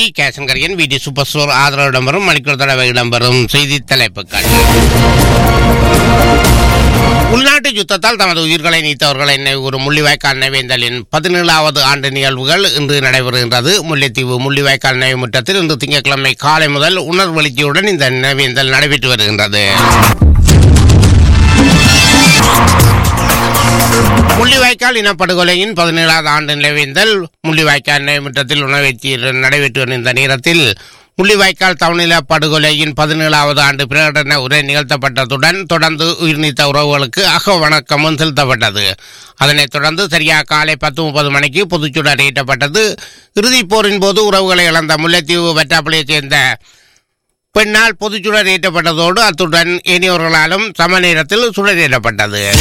D கேசங்கரியன் V T super store ஆதரவு இடம்பெறும் மணிக்கூர் தடவை இடம்பெறும் செய்தி தலைப்புகள் உள்நாட்டு யுத்தத்தால் தமது உயிர்களை நீத்தவர்களை நினைவுகூறு முள்ளிவாய்க்கால் நினைவேந்தலின் பதினேழாவது ஆண்டு நிகழ்வுகள் இன்று நடைபெறுகின்றது முல்லைத்தீவு முள்ளிவாய்க்கால் நினைவு முற்றத்தில் இன்று திங்கட்கிழமை காலை முதல் உணர்வெழுச்சியுடன் இந்த நினைவேந்தல் நடைபெற்று வருகின்றது முள்ளிவாய்க்கால் இனப்படுகொலையின் பதினேழாவது ஆண்டு நினைவேந்தல் முள்ளிவாய்க்கால் நினைவுமுற்றத்தில் உணவெத்தி நடைபெற்று வரும் இந்த நேரத்தில் முள்ளிவாய்க்கால் தவநில படுகொலையின் பதினேழாவது ஆண்டு பிரகடன உரை நிகழ்த்தப்பட்டதுடன் தொடர்ந்து உயிர் நீத்த உறவுகளுக்கு அக வணக்கமும் செலுத்தப்பட்டது அதனைத் தொடர்ந்து சரியாக காலை பத்து முப்பது மணிக்கு பொதுச்சுடர் ஈட்டப்பட்டது இறுதிப் போரின் போது உறவுகளை இழந்த முல்லைத்தீவு வெட்டாப்பள்ளியைச் சேர்ந்த பெண்ணால் பொதுச்சுடர் ஏற்றப்பட்டதோடு அத்துடன் ஏனையோர்களாலும் சம நேரத்தில் சுடரேற்றப்பட்டது